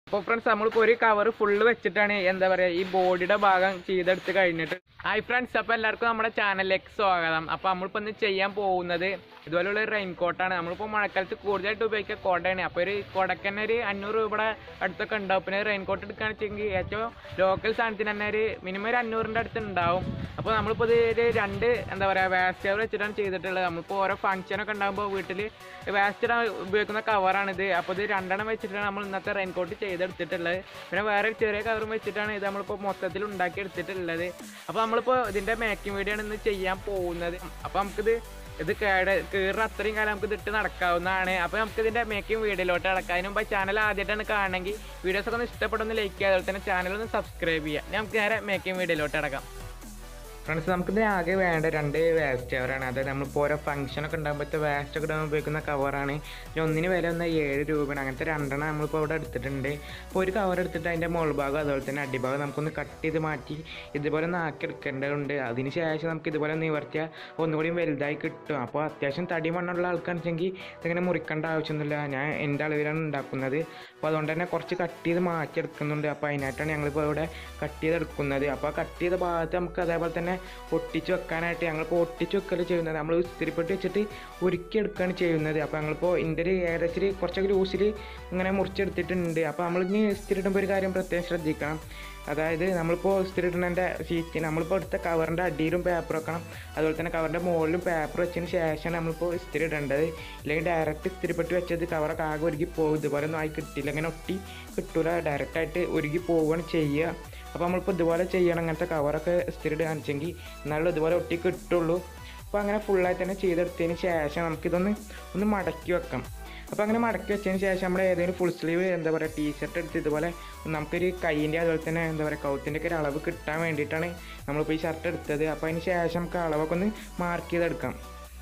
അപ്പോൾ ഫ്രണ്ട്സ് നമ്മളിപ്പോൾ ഒരു കവർ ഫുള്ള് വെച്ചിട്ടാണ് എന്താ പറയുക ഈ ബോഡിയുടെ ഭാഗം ചെയ്തെടുത്ത് കഴിഞ്ഞിട്ട് ഹായ് ഫ്രണ്ട്സ് അപ്പോൾ എല്ലാവർക്കും നമ്മുടെ ചാനലിലേക്ക് സ്വാഗതം അപ്പോൾ നമ്മളിപ്പോൾ ഇന്ന് ചെയ്യാൻ പോകുന്നത് ഇതുപോലുള്ള ഒരു റെയിൻ കോട്ടാണ് നമ്മളിപ്പോൾ മഴക്കാലത്ത് കൂടുതലായിട്ട് ഉപയോഗിക്കുക കോട്ടയാണ് അപ്പോൾ ഒരു കൊടക്ക് തന്നെ ഒരു അഞ്ഞൂറ് രൂപയുടെ അടുത്തൊക്കെ ഉണ്ടാവും പിന്നെ റെയിൻ കോട്ട് എടുക്കുകയാണെന്ന് വെച്ചെങ്കിൽ ഏറ്റവും ലോക്കൽ സാധനത്തിന് തന്നെ ഒരു മിനിമം ഒരു അഞ്ഞൂറിൻ്റെ അടുത്ത് ഉണ്ടാവും അപ്പോൾ നമ്മളിപ്പോൾ ഇത് ഒരു രണ്ട് എന്താ പറയുക വേസ്റ്റ് കവർ വെച്ചിട്ടാണ് ചെയ്തിട്ടുള്ളത് നമ്മളിപ്പോൾ ഓരോ ഫംഗ്ഷനൊക്കെ ഉണ്ടാകുമ്പോൾ വീട്ടിൽ വേസ്റ്റ് ഇടാൻ ഉപയോഗിക്കുന്ന കവറാണിത് അപ്പോൾ ഇത് രണ്ടെണ്ണം വെച്ചിട്ടാണ് നമ്മൾ ഇന്നത്തെ റെയിൻ കോട്ട് ചെയ്തെടുത്തിട്ടുള്ളത് പിന്നെ വേറെ ഒരു ചെറിയ കവറും വെച്ചിട്ടാണ് ഇത് നമ്മളിപ്പോൾ മൊത്തത്തിൽ ഉണ്ടാക്കി എടുത്തിട്ടുള്ളത് അപ്പോൾ നമ്മളിപ്പോൾ ഇതിൻ്റെ മേക്കിംഗ് വീഡിയോ ആണ് ഇന്ന് ചെയ്യാൻ പോകുന്നത് അപ്പോൾ നമുക്കിത് ഇത് കേട് കീറുന്ന അത്രയും കാലം നമുക്ക് ഇതിട്ട് നടക്കാവുന്നതാണ് അപ്പോൾ നമുക്ക് ഇതിൻ്റെ മേക്കിംഗ് വീഡിയോയിലോട്ട് നടക്കാം അതിന് മുമ്പ് ചാനൽ ആദ്യമായിട്ടാണ് കാണണമെങ്കിൽ വീഡിയോസ് ഒക്കെ ഒന്ന് ഇഷ്ടപ്പെടുന്ന ലൈക്ക് ചെയ്യുക അതുപോലെ തന്നെ ചാനൽ ഒന്ന് സബ്സ്ക്രൈബ് ചെയ്യുക ഇനി നമുക്ക് നേരെ മേക്കിംഗ് വീഡിയോയിലോട്ട് നടക്കാം ഫ്രണ്ട്സ് നമുക്കിത് ആകെ വേണ്ട രണ്ട് വേസ്റ്റ് കവറാണ് അതായത് നമ്മളിപ്പോൾ ഓരോ ഫംഗ്ഷനൊക്കെ ഉണ്ടാകുമ്പോഴത്തെ വേസ്റ്റ് ഒക്കെ ഇടാൻ ഉപയോഗിക്കുന്ന കവറാണ് ഇതിന് ഒന്നിന് വില ഒന്ന് ഏഴ് രൂപയാണ് അങ്ങനത്തെ രണ്ടെണ്ണം നമ്മളിപ്പോൾ ഇവിടെ എടുത്തിട്ടുണ്ട് അപ്പോൾ ഒരു കവർ എടുത്തിട്ട് അതിൻ്റെ മുൾഭാഗം അതുപോലെ തന്നെ അടിഭാഗം നമുക്കൊന്ന് കട്ട് ചെയ്ത് മാറ്റി ഇതുപോലെ ഒന്ന് ആക്കി എടുക്കേണ്ടതുണ്ട് അതിന് ശേഷം നമുക്ക് ഇതുപോലെ നിവർത്തിയാൽ ഒന്നുകൂടി വലുതായി കിട്ടും അപ്പോൾ അത്യാവശ്യം തടി മണ്ണുള്ള ആൾക്കാണെന്നുവെച്ചെങ്കിൽ ഇതിങ്ങനെ മുറിക്കേണ്ട ആവശ്യമൊന്നുമില്ല ഞാൻ എൻ്റെ അളവിലാണ് ഉണ്ടാക്കുന്നത് അപ്പോൾ അതുകൊണ്ട് തന്നെ കുറച്ച് കട്ട് ചെയ്ത് മാറ്റിയെടുക്കുന്നുണ്ട് അപ്പോൾ അതിനായിട്ടാണ് ഞങ്ങളിപ്പോൾ ഇവിടെ കട്ട് ചെയ്തെടുക്കുന്നത് അപ്പോൾ ആ കട്ട് ചെയ്ത ഭാഗത്ത് നമുക്ക് അതേപോലെ തന്നെ ഒട്ടിച്ച് വെക്കാനായിട്ട് ഞങ്ങളിപ്പോൾ ഒട്ടിച്ച് വെക്കൽ ചെയ്യുന്നത് നമ്മൾ ഇസ്തിരിപ്പെട്ടി വെച്ചിട്ട് ഉരുക്കിയെടുക്കുകയാണ് ചെയ്യുന്നത് അപ്പോൾ ഞങ്ങളിപ്പോൾ ഇതിൻ്റെ ഒരു ഏകദേശം ഒരു കുറച്ചൊക്കെ ലൂസിൽ ഇങ്ങനെ മുറിച്ചെടുത്തിട്ടുണ്ട് അപ്പോൾ നമ്മൾ ഇനി ഇസ്തിരി ഇടുമ്പോൾ ഒരു കാര്യം പ്രത്യേകം ശ്രദ്ധിക്കണം അതായത് നമ്മളിപ്പോൾ ഇസ്തിരി ഇടുന്നതിൻ്റെ ഷീറ്റ് നമ്മളിപ്പോൾ എടുത്ത കവറിൻ്റെ അടിയിലും പേപ്പർ വെക്കണം അതുപോലെ തന്നെ കവറിൻ്റെ മുകളിലും പേപ്പർ വെച്ചതിന് ശേഷമാണ് നമ്മളിപ്പോൾ ഇസ്തിരി ഇടേണ്ടത് ഇല്ലെങ്കിൽ ഡയറക്റ്റ് ഇസ്തിരിപ്പെട്ടി വെച്ചത് കവറൊക്കെ ആകെ ഒരുക്കി പോകും ഇതുപോലെ ഒന്നും ആയി കിട്ടില്ല അങ്ങനെ ഒട്ടി കിട്ടൂല ഡയറക്റ്റായിട്ട് ഒരുക്കി പോവുകയാണ് ചെയ്യുക അപ്പോൾ നമ്മളിപ്പോൾ ഇതുപോലെ ചെയ്യണം അങ്ങനത്തെ കവറൊക്കെ ഇസ്തിരി കാണിച്ചെങ്കിൽ എന്നാലും ഇതുപോലെ ഒട്ടി കിട്ടുള്ളൂ അപ്പോൾ അങ്ങനെ ഫുള്ളായിട്ട് തന്നെ ചെയ്തെടുത്തതിന് ശേഷം നമുക്കിതൊന്ന് ഒന്ന് മടക്കി വെക്കാം അപ്പോൾ അങ്ങനെ മടക്കി വെച്ചതിന് ശേഷം നമ്മൾ ഏതെങ്കിലും ഫുൾ സ്ലീവ് എന്താ പറയുക ടീ ഷർട്ട് എടുത്ത് ഇതുപോലെ നമുക്കൊരു കൈയിൻ്റെ അതുപോലെ തന്നെ എന്താ പറയുക കൗത്തിൻ്റെ ഒക്കെ ഒരു അളവ് കിട്ടാൻ വേണ്ടിയിട്ടാണ് നമ്മളിപ്പോൾ ഈ ഷർട്ട് എടുത്തത് അപ്പോൾ അതിന് ശേഷം നമുക്ക് അളവൊക്കെ ഒന്ന് മാർക്ക് ചെയ്തെടുക്കാം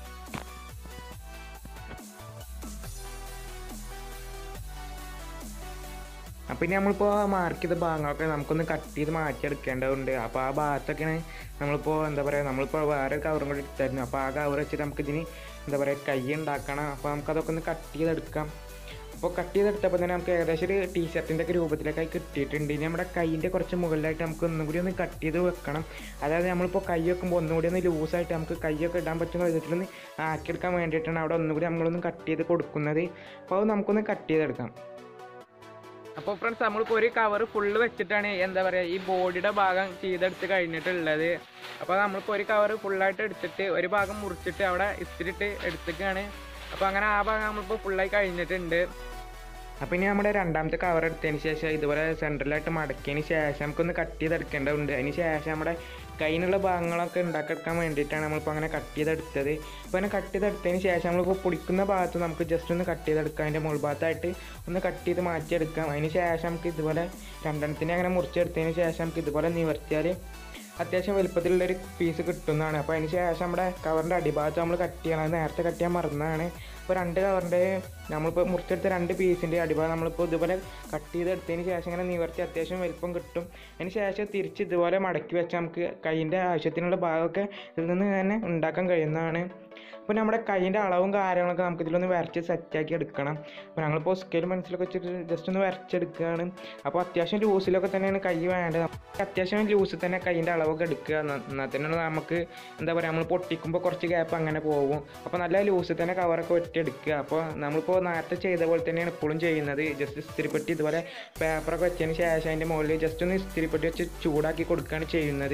അപ്പം ഇനി നമ്മളിപ്പോൾ മാർക്ക് ചെയ്ത ഭാഗങ്ങളൊക്കെ നമുക്കൊന്ന് കട്ട് ചെയ്ത് മാറ്റിയെടുക്കേണ്ടതുണ്ട് അപ്പോൾ ആ ഭാഗത്തൊക്കെയാണ് നമ്മളിപ്പോൾ എന്താ പറയുക നമ്മളിപ്പോൾ വേറെ കവറും കൂടി എടുത്തായിരുന്നു അപ്പോൾ ആ കവർ വെച്ചിട്ട് നമുക്കിതിന് എന്താ പറയുക കൈ ഉണ്ടാക്കണം അപ്പോൾ നമുക്കതൊക്കെ ഒന്ന് കട്ട് ചെയ്തെടുക്കാം അപ്പോൾ കട്ട് ചെയ്തെടുത്തപ്പോൾ തന്നെ നമുക്ക് ഏകദേശം ഒരു ടീ ഷർട്ടിൻ്റെ ഒക്കെ രൂപത്തിലേക്കായി കിട്ടിയിട്ടുണ്ട് ഇനി നമ്മുടെ കൈയിൻ്റെ കുറച്ച് മുകളിലായിട്ട് നമുക്ക് ഒന്നും കൂടി ഒന്ന് കട്ട് ചെയ്ത് വെക്കണം അതായത് നമ്മളിപ്പോൾ കൈ വെക്കുമ്പോൾ ഒന്നുകൂടി ഒന്ന് ലൂസായിട്ട് നമുക്ക് കൈയൊക്കെ ഇടാൻ പറ്റുന്ന വിധത്തിലൊന്ന് ആക്കിയെടുക്കാൻ വേണ്ടിയിട്ടാണ് അവിടെ ഒന്നുകൂടി നമ്മളൊന്ന് കട്ട് ചെയ്ത് കൊടുക്കുന്നത് അപ്പോൾ അത് നമുക്കൊന്ന് കട്ട് ചെയ്തെടുക്കാം അപ്പോൾ ഫ്രണ്ട്സ് നമ്മളിപ്പോൾ ഒരു കവർ ഫുള്ള് വെച്ചിട്ടാണ് എന്താ പറയുക ഈ ബോഡിയുടെ ഭാഗം ചെയ്തെടുത്ത് കഴിഞ്ഞിട്ടുള്ളത് അപ്പോൾ നമ്മളിപ്പോൾ ഒരു കവർ ഫുള്ളായിട്ട് എടുത്തിട്ട് ഒരു ഭാഗം മുറിച്ചിട്ട് അവിടെ ഇസ്തിരിട്ട് എടുത്തിട്ടാണ് അപ്പോൾ അങ്ങനെ ആ ഭാഗം നമ്മളിപ്പോൾ ഫുള്ളായി കഴിഞ്ഞിട്ടുണ്ട് അപ്പോൾ ഇനി നമ്മുടെ രണ്ടാമത്തെ കവർ എടുത്തതിന് ശേഷം ഇതുപോലെ സെൻട്രലായിട്ട് മടക്കിയതിന് ശേഷം നമുക്കൊന്ന് കട്ട് ചെയ്തെടുക്കേണ്ടതുണ്ട് അതിന് ശേഷം നമ്മുടെ കയ്യിലുള്ള ഭാഗങ്ങളൊക്കെ ഉണ്ടാക്കിയെടുക്കാൻ വേണ്ടിയിട്ടാണ് നമ്മളിപ്പോൾ അങ്ങനെ കട്ട് ചെയ്തെടുത്തത് അപ്പോൾ അങ്ങനെ കട്ട് ചെയ്തെടുത്തതിന് ശേഷം നമ്മളിപ്പോൾ പൊടിക്കുന്ന ഭാഗത്ത് നമുക്ക് ജസ്റ്റ് ഒന്ന് കട്ട് ചെയ്തെടുക്കാം അതിൻ്റെ മുകൾ ഭാഗത്തായിട്ട് ഒന്ന് കട്ട് ചെയ്ത് മാറ്റിയെടുക്കാം അതിന് ശേഷം നമുക്ക് ഇതുപോലെ രണ്ടെണ്ണത്തിനെ അങ്ങനെ മുറിച്ചെടുത്തതിന് ശേഷം നമുക്ക് ഇതുപോലെ നിവർത്തിയാൽ അത്യാവശ്യം വലുപ്പത്തിലുള്ളൊരു പീസ് കിട്ടുന്നതാണ് അപ്പോൾ അതിന് ശേഷം നമ്മുടെ കവറിൻ്റെ അടിഭാഗത്ത് നമ്മൾ കട്ട് ചെയ്യണം അത് നേരത്തെ കട്ട് ചെയ്യാൻ മറന്നതാണ് ഇപ്പോൾ രണ്ട് കവറിൻ്റെ നമ്മളിപ്പോൾ മുറിച്ചെടുത്ത രണ്ട് പീസിൻ്റെ അടിഭാഗം നമ്മളിപ്പോൾ ഇതുപോലെ കട്ട് ചെയ്തെടുത്തതിന് ശേഷം ഇങ്ങനെ നിവർത്തി അത്യാവശ്യം വലുപ്പം കിട്ടും അതിന് ശേഷം തിരിച്ച് ഇതുപോലെ മടക്കി വെച്ചാൽ നമുക്ക് കൈയിൻ്റെ ആവശ്യത്തിനുള്ള ഭാഗമൊക്കെ ഇതിൽ നിന്ന് തന്നെ ഉണ്ടാക്കാൻ കഴിയുന്നതാണ് അപ്പോൾ നമ്മുടെ കൈയിൻ്റെ അളവും കാര്യങ്ങളൊക്കെ നമുക്ക് ഇതിലൊന്ന് വരച്ച് സെറ്റാക്കി എടുക്കണം അപ്പോൾ ഞങ്ങളിപ്പോൾ സ്കെയിൽ മനസ്സിലൊക്കെ വെച്ചിട്ട് ജസ്റ്റ് ഒന്ന് വരച്ചെടുക്കുകയാണ് അപ്പോൾ അത്യാവശ്യം ലൂസിലൊക്കെ തന്നെയാണ് കൈ വേണ്ടത് അത്യാവശ്യം ലൂസിൽ തന്നെ കൈയിൻ്റെ അളവൊക്കെ എടുക്കുക എന്നാൽ എന്നാൽ തന്നെ നമുക്ക് എന്താ പറയുക നമ്മൾ പൊട്ടിക്കുമ്പോൾ കുറച്ച് ഗ്യാപ്പ് അങ്ങനെ പോകും അപ്പോൾ നല്ല ലൂസിൽ തന്നെ കവറൊക്കെ വെട്ടിയെടുക്കുക അപ്പോൾ നമ്മളിപ്പോൾ നേരത്തെ ചെയ്ത പോലെ തന്നെയാണ് ഇപ്പോഴും ചെയ്യുന്നത് ജസ്റ്റ് ഇസ്തിരിപ്പെട്ടി ഇതുപോലെ പേപ്പറൊക്കെ വെച്ചതിന് ശേഷം അതിൻ്റെ മുകളിൽ ജസ്റ്റ് ഒന്ന് ഇസ്തിരിപ്പെട്ടി വെച്ച് ചൂടാക്കി കൊടുക്കുകയാണ് ചെയ്യുന്നത്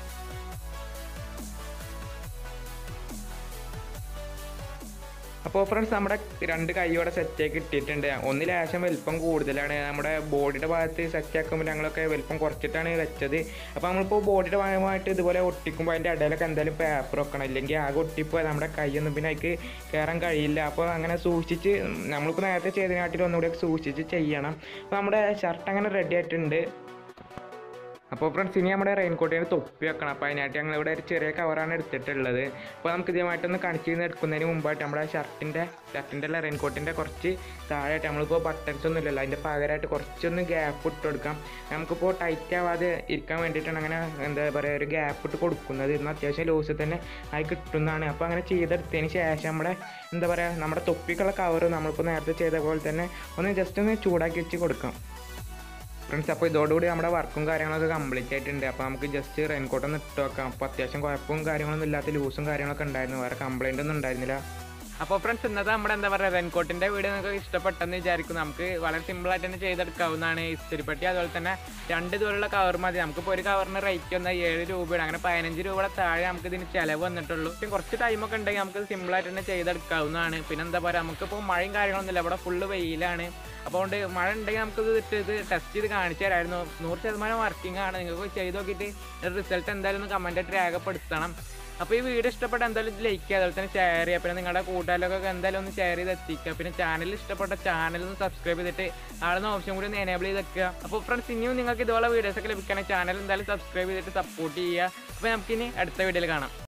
അപ്പോൾ ഫ്രണ്ട്സ് നമ്മുടെ രണ്ട് കൈയോടെ സെറ്റാക്കി ഇട്ടിട്ടുണ്ട് ഒന്ന് ലേശം വലിപ്പം കൂടുതലാണ് നമ്മുടെ ബോഡിയുടെ ഭാഗത്ത് സെറ്റ് ആക്കുമ്പോൾ ഞങ്ങളൊക്കെ വലിപ്പം കുറച്ചിട്ടാണ് വെച്ചത് അപ്പോൾ നമ്മളിപ്പോൾ ബോഡിയുടെ ഭാഗമായിട്ട് ഇതുപോലെ ഒട്ടിക്കുമ്പോൾ അതിൻ്റെ ഇടയിലൊക്കെ എന്തായാലും പേപ്പർ വെക്കണം ഇല്ലെങ്കിൽ ആകെ ഒട്ടിപ്പോൾ നമ്മുടെ കൈയൊന്നും പിന്നെ അതിക്ക് കയറാൻ കഴിയില്ല അപ്പോൾ അങ്ങനെ സൂക്ഷിച്ച് നമ്മളിപ്പോൾ നേരത്തെ ചെയ്തതിനാട്ടിൽ ഒന്നുകൂടി സൂക്ഷിച്ച് ചെയ്യണം അപ്പോൾ നമ്മുടെ ഷർട്ട് അങ്ങനെ റെഡി ആയിട്ടുണ്ട് അപ്പോൾ ഫ്രണ്ട്സ് ഇനി നമ്മുടെ റെയിൻകോട്ടിന് തൊപ്പി വെക്കണം അപ്പോൾ അതിനായിട്ട് ഞങ്ങൾ ഇവിടെ ഒരു ചെറിയ കവറാണ് എടുത്തിട്ടുള്ളത് അപ്പോൾ നമുക്ക് ഇതുമായിട്ടൊന്ന് കണക്ട് ചെയ്ത് എടുക്കുന്നതിന് മുമ്പായിട്ട് നമ്മുടെ ഷർട്ടിൻ്റെ ഷർട്ടിൻ്റെ അല്ല റെയിൻകോട്ടിൻ്റെ കുറച്ച് താഴെയായിട്ട് നമ്മളിപ്പോൾ ബട്ടൺസ് ഒന്നും ഇല്ലല്ലോ അതിൻ്റെ പകരമായിട്ട് കുറച്ചൊന്ന് ഗ്യാപ്പ് ഇട്ട് കൊടുക്കാം നമുക്കിപ്പോൾ ടൈറ്റ് ആവാതെ ഇരിക്കാൻ വേണ്ടിയിട്ടാണ് അങ്ങനെ എന്താ പറയുക ഒരു ഗ്യാപ്പ് ഇട്ട് കൊടുക്കുന്നത് ഇന്ന് അത്യാവശ്യം ലൂസിൽ തന്നെ ആയി കിട്ടുന്നതാണ് അപ്പോൾ അങ്ങനെ ചെയ്തെടുത്തതിന് ശേഷം നമ്മുടെ എന്താ പറയുക നമ്മുടെ തൊപ്പിക്കുള്ള കവർ നമ്മളിപ്പോൾ നേരത്തെ ചെയ്ത പോലെ തന്നെ ഒന്ന് ജസ്റ്റ് ഒന്ന് ചൂടാക്കി വെച്ച് കൊടുക്കാം ഫ്രണ്ട്സ് അപ്പോൾ ഇതോടുകൂടി നമ്മുടെ വർക്കും കാര്യങ്ങളൊക്കെ കംപ്ലീറ്റ് ആയിട്ടുണ്ട് അപ്പോൾ നമുക്ക് ജസ്റ്റ് റെയിൻകോട്ട് ഒന്ന് ഇട്ട് വെക്കാം അപ്പോൾ അത്യാവശ്യം കുഴപ്പവും കാര്യങ്ങളൊന്നും ഇല്ലാത്ത ലൂസും കാര്യങ്ങളൊക്കെ ഉണ്ടായിരുന്നു വേറെ കംപ്ലൈൻ്റ് ഒന്നും ഉണ്ടായിരുന്നില്ല അപ്പോൾ ഫ്രണ്ട്സ് ഇന്നത്തെ നമ്മുടെ എന്താ പറയുക റെയിൻകോട്ടിൻ്റെ വീഡിയോ നിങ്ങൾക്ക് ഇഷ്ടപ്പെട്ടെന്ന് വിചാരിക്കും നമുക്ക് വളരെ സിമ്പിളായിട്ട് തന്നെ ചെയ്തെടുക്കാവുന്നതാണ് ഇസ്തിരിപ്പെട്ടി അതുപോലെ തന്നെ രണ്ട് ഇതുപോലുള്ള കവർ മതി നമുക്കിപ്പോൾ ഒരു കവറിന് റേറ്റ് വന്നാൽ ഏഴ് രൂപയാണ് അങ്ങനെ പതിനഞ്ച് രൂപയുടെ താഴെ നമുക്ക് ഇതിന് ചിലവ് വന്നിട്ടുള്ളൂ പിന്നെ കുറച്ച് ടൈമൊക്കെ ഉണ്ടെങ്കിൽ നമുക്ക് സിമ്പിളായിട്ട് തന്നെ ചെയ്തെടുക്കാവുന്നതാണ് പിന്നെ എന്താ പറയുക നമുക്കിപ്പോൾ മഴയും കാര്യങ്ങളൊന്നുമില്ല ഇവിടെ ഫുള്ള് വെയിലാണ് അപ്പോൾ കൊണ്ട് മഴ ഉണ്ടെങ്കിൽ നമുക്ക് ഇത് ഇട്ട് ഇത് ടെസ്റ്റ് ചെയ്ത് കാണിച്ചു തരായിരുന്നു നൂറ് ശതമാനം വർക്കിംഗ് ആണ് നിങ്ങൾക്ക് ചെയ്ത് നോക്കിയിട്ട് റിസൾട്ട് എന്തായാലും ഒന്ന് കമൻറ്റായിട്ട് രേഖപ്പെടുത്തണം അപ്പോൾ ഈ വീഡിയോ ഇഷ്ടപ്പെട്ട എന്തായാലും ലൈക്ക് ചെയ്യുക അതുപോലെ തന്നെ ഷെയർ ചെയ്യുക പിന്നെ നിങ്ങളുടെ കൂട്ടുകാരിലൊക്കെ എന്തായാലും ഒന്ന് ഷെയർ ചെയ്ത് എത്തിക്കുക പിന്നെ ചാനൽ ഇഷ്ടപ്പെട്ട ചാനൽ ഒന്ന് സബ്സ്ക്രൈബ് ചെയ്തിട്ട് ആളുന്ന ഓപ്ഷൻ കൂടി ഒന്ന് എനേബിൾ ചെയ്ത് വെക്കുക അപ്പോൾ ഫ്രണ്ട്സ് ഇനിയും നിങ്ങൾക്ക് ഇതുപോലെ വീഡിയോസ് ഒക്കെ ലഭിക്കണമെങ്കിൽ ചാനൽ എന്തായാലും സബ്സ്ക്രൈബ് ചെയ്തിട്ട് സപ്പോർട്ട് ചെയ്യുക അപ്പോൾ നമുക്കിനി അടുത്ത വീഡിയോയിൽ കാണാം